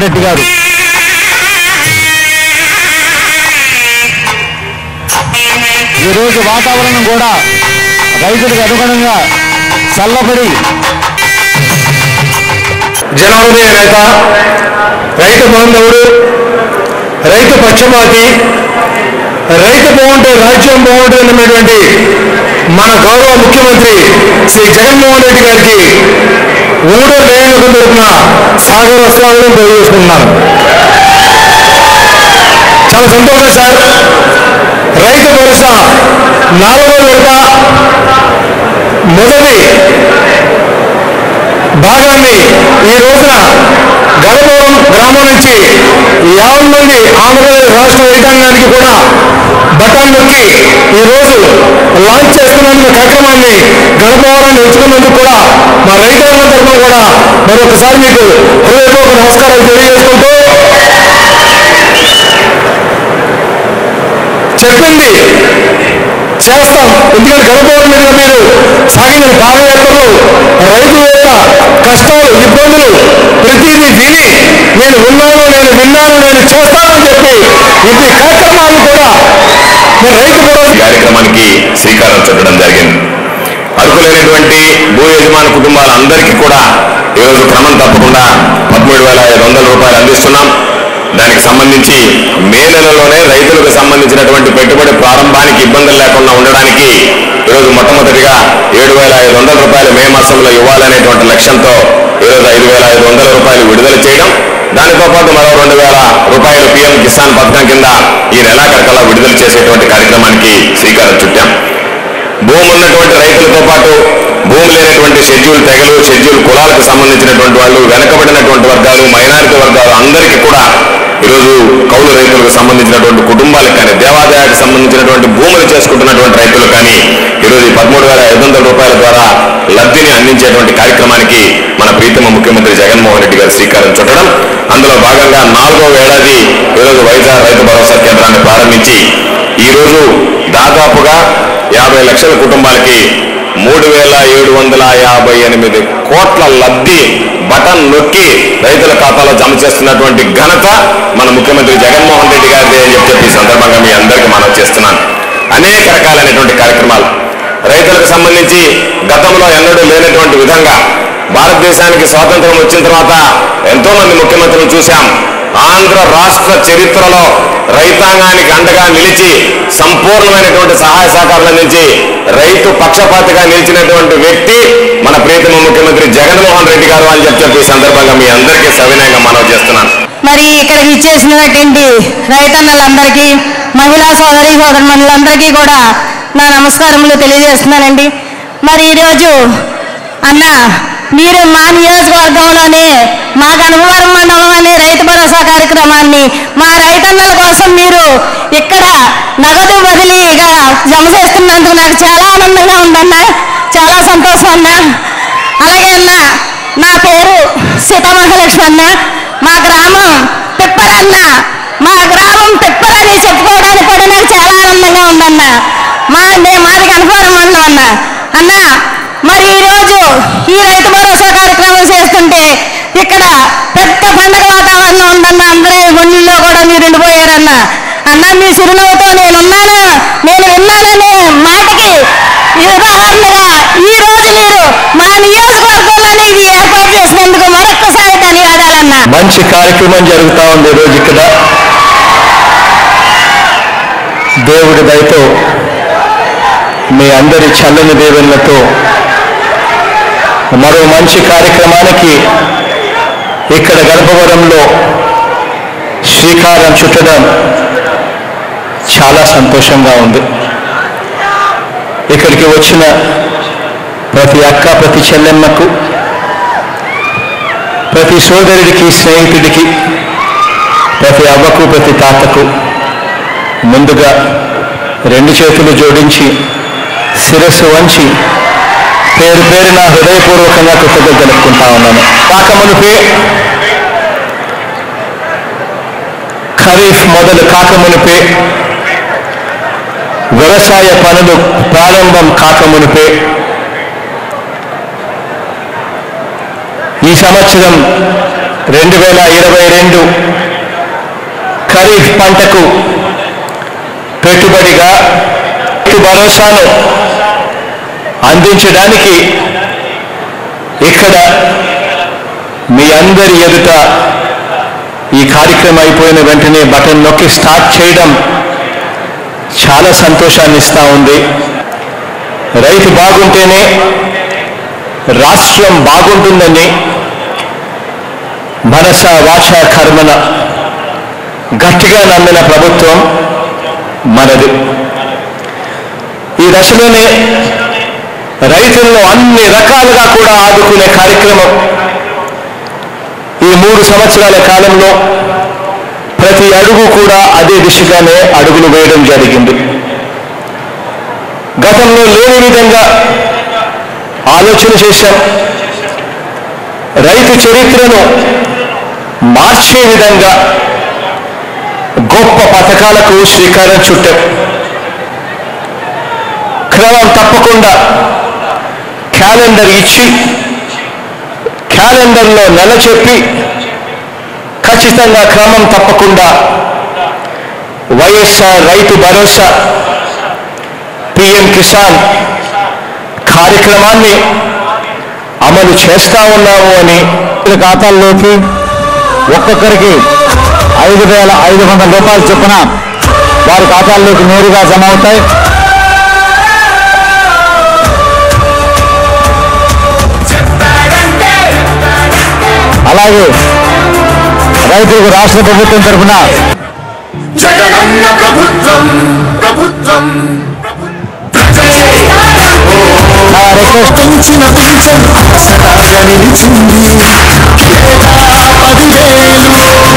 రెడ్డి గారు ఈరోజు వాతావరణం కూడా రైతులకు అనుగుణంగా చల్లబడి జనహృదయ నేత రైతు బాంధవుడు రైతు పక్షపాతి రైతు బాగుంటే రాజ్యం బాగుంటుంది అన్నటువంటి మన గౌరవ ముఖ్యమంత్రి శ్రీ జగన్మోహన్ రెడ్డి గారికి మూడో లేయలకు తరపున సాగర స్వాగతం తెలియజేసుకుంటున్నాను చాలా సంతోషం సార్ రైతు భరోసా నాలుగో విడత మొదటి భాగాన్ని ఈ రోజున గడపవరం గ్రామం నుంచి యాభై మంది ఆంధ్రప్రదేశ్ రాష్ట్ర రైతాంగానికి కూడా బటన్ నొక్కి ఈ రోజు లాంచ్ చేస్తున్నందుకు కార్యక్రమాన్ని గడపవరాన్ని ఎంచుకున్నందుకు కూడా మా రైతాంగం తరఫున కూడా మరొకసారి మీకు హృదయపూర్వక నమస్కారాలు తెలియజేసుకుంటూ చెప్పింది చేస్తాం ఎందుకంటే గడపవరం మీద మీరు సాగిన పాదయాత్రలు రైతు యొక్క కష్టాలు ఇబ్బందులు ప్రతిదీ విని నేను ఉన్నాను నేను విన్నాను నేను చేస్తానని చెప్పి ఇది కార్యక్రమాలు కూడా మరి రైతు భరోసా కార్యక్రమానికి శ్రీకారం చుట్టడం జరిగింది అర్హులైనటువంటి భూ యజమాన కుటుంబాలందరికీ కూడా ఈరోజు క్రమం తప్పకుండా పదమూడు వేల ఐదు వందల రూపాయలు అందిస్తున్నాం దానికి సంబంధించి మే నెలలోనే రైతులకు సంబంధించినటువంటి పెట్టుబడి ప్రారంభానికి ఇబ్బందులు లేకుండా ఉండడానికి ఈరోజు మొట్టమొదటిగా ఏడు వేల ఐదు వందల రూపాయలు మే మాసంలో ఇవ్వాలనేటువంటి లక్ష్యంతో ఈరోజు ఐదు వేల ఐదు వందల రూపాయలు విడుదల చేయడం దానితో పాటు మరో రెండు వేల రూపాయలు పీఎం కిసాన్ పథకం కింద ఈ నెలాఖరికల్లా విడుదల చేసేటువంటి కార్యక్రమానికి శ్రీకారం చుట్టాం భూమి ఉన్నటువంటి రైతులతో పాటు భూమి లేనటువంటి షెడ్యూల్ తెగలు షెడ్యూల్ కులాలకు సంబంధించినటువంటి వాళ్ళు వెనకబడినటువంటి వర్గాలు మైనారిటీ వర్గాలు అందరికీ కూడా ఈరోజు కౌలు రైతులకు సంబంధించినటువంటి కుటుంబాలకు కానీ దేవాదాయానికి సంబంధించినటువంటి భూములు చేసుకుంటున్నటువంటి రైతులు కానీ ఈరోజు ఈ పదమూడు వేల ఐదు వందల రూపాయల ద్వారా లబ్ధిని అందించేటువంటి కార్యక్రమానికి మన ప్రీతమ ముఖ్యమంత్రి జగన్మోహన్ రెడ్డి గారు శ్రీకారం చుట్టడం అందులో భాగంగా నాలుగో ఏడాది ఈరోజు వైజాగ్ రైతు భరోసా కేంద్రాన్ని ప్రారంభించి ఈరోజు దాదాపుగా యాభై లక్షల కుటుంబాలకి మూడు వేల ఏడు వందల యాభై ఎనిమిది కోట్ల లబ్ధి బటన్ నొక్కి రైతుల ఖాతాలో జమ చేస్తున్నటువంటి ఘనత మన ముఖ్యమంత్రి జగన్మోహన్ రెడ్డి గారిది అని చెప్పి చెప్పి ఈ సందర్భంగా మీ అందరికీ మనం చేస్తున్నాను అనేక రకాలైనటువంటి కార్యక్రమాలు రైతులకు సంబంధించి గతంలో ఎన్నడూ లేనటువంటి విధంగా భారతదేశానికి స్వాతంత్రం వచ్చిన తర్వాత ఎంతో మంది ముఖ్యమంత్రులు చూశాం ఆంధ్ర రాష్ట్ర చరిత్రలో రైతాంగానికి అండగా నిలిచి సంపూర్ణమైనటువంటి సహాయ సహకారాలు అందించి రైతు పక్షపాతిగా నిలిచినటువంటి వ్యక్తి మన ప్రీతమ ముఖ్యమంత్రి జగన్మోహన్ రెడ్డి గారు అని చెప్పి చెప్పి ఈ సందర్భంగా మీ అందరికీ సవినయంగా మనవి చేస్తున్నాను మరి ఇక్కడికి ఇచ్చేసినటువంటి రైతన్నలందరికీ మహిళా సోదరి సోదరులందరికీ కూడా నా నమస్కారములు తెలియజేస్తున్నానండి మరి ఈరోజు అన్న మీరు మా నియోజకవర్గంలోనే మా గణపవరం మండలం అనే రైతు భరోసా కార్యక్రమాన్ని మా రైతన్నల కోసం మీరు ఇక్కడ నగదు బదిలీగా జమ చేస్తున్నందుకు నాకు చాలా ఆనందంగా ఉందన్న చాలా సంతోషం అన్న అలాగే అన్న నా పేరు సీతామహాలక్ష్మి అన్న మా గ్రామం పిప్పరన్న మా గ్రామం పిప్పరని చెప్పుకోవడానికి కూడా నాకు చాలా ఆనందంగా ఉందన్న మా నే- మాది కనపవరం మండలం అన్న అన్న మరి ఈరోజు ఈ రైతు భరోసా కార్యక్రమం చేస్తుంటే ఇక్కడ పెద్ద పండగ వాతావరణం ఉందన్న అందరి గుండెల్లో కూడా మీరు ఉండిపోయారన్న అన్న మీ చిరునవ్వుతో నేనున్నాను నేను విన్నాననే మాటకి ఈ ఉదాహరణగా ఈ రోజు మీరు మా నియోజకవర్గంలోనే ఇది ఏర్పాటు చేసినందుకు మరొక్కసారి ధన్యవాదాలన్న మంచి కార్యక్రమం జరుగుతూ ఉంది ఈరోజు ఇక్కడ దేవుడి దయతో మీ అందరి చల్లని దేవుళ్ళతో మరో మంచి కార్యక్రమానికి ఇక్కడ గర్భవరంలో శ్రీకారం చుట్టడం చాలా సంతోషంగా ఉంది ఇక్కడికి వచ్చిన ప్రతి అక్క ప్రతి చెల్లెమ్మకు ప్రతి సోదరుడికి స్నేహితుడికి ప్రతి అవ్వకు ప్రతి తాతకు ముందుగా రెండు చేతులు జోడించి శిరస్సు వంచి పేరు పేరున హృదయపూర్వకంగా కృతజ్ఞత తెలుపుకుంటా ఉన్నాను కాకమునిపే ఖరీఫ్ మొదలు కాకమునిపే వ్యవసాయ పనులు ప్రారంభం కాకమునిపే ఈ సంవత్సరం రెండు వేల ఇరవై రెండు ఖరీఫ్ పంటకు పెట్టుబడిగా రైతు భరోసాను అందించడానికి ఇక్కడ మీ అందరి ఎదుట ఈ కార్యక్రమం అయిపోయిన వెంటనే బటన్ నొక్కి స్టార్ట్ చేయడం చాలా సంతోషాన్ని ఇస్తా ఉంది రైతు బాగుంటేనే రాష్ట్రం బాగుంటుందని మనస వాచ కర్మన గట్టిగా నమ్మిన ప్రభుత్వం మనది ఈ దశలోనే రైతులను అన్ని రకాలుగా కూడా ఆదుకునే కార్యక్రమం ఈ మూడు సంవత్సరాల కాలంలో ప్రతి అడుగు కూడా అదే దిశగానే అడుగులు వేయడం జరిగింది గతంలో లేని విధంగా ఆలోచన చేశాం రైతు చరిత్రను మార్చే విధంగా గొప్ప పథకాలకు శ్రీకారం చుట్టాం క్రమం తప్పకుండా క్యాలెండర్ ఇచ్చి క్యాలెండర్లో నెల చెప్పి ఖచ్చితంగా క్రమం తప్పకుండా వైఎస్ఆర్ రైతు భరోసా పిఎం కిసాన్ కార్యక్రమాన్ని అమలు చేస్తా ఉన్నాము అని రైతుల ఖాతాల్లోకి ఒక్కొక్కరికి ఐదు వేల ఐదు వందల రూపాయలు చొప్పున వారి ఖాతాల్లోకి నేరుగా జమ అవుతాయి అలాగే రైతులకు రాష్ట్ర ప్రభుత్వం తరఫున జగనన్న ప్రభుత్వం ప్రభుత్వం నా రిక్వెస్ట్ పెంచిన పింఛన్ సదాగా నిలిచింది ఏటా పదివేలు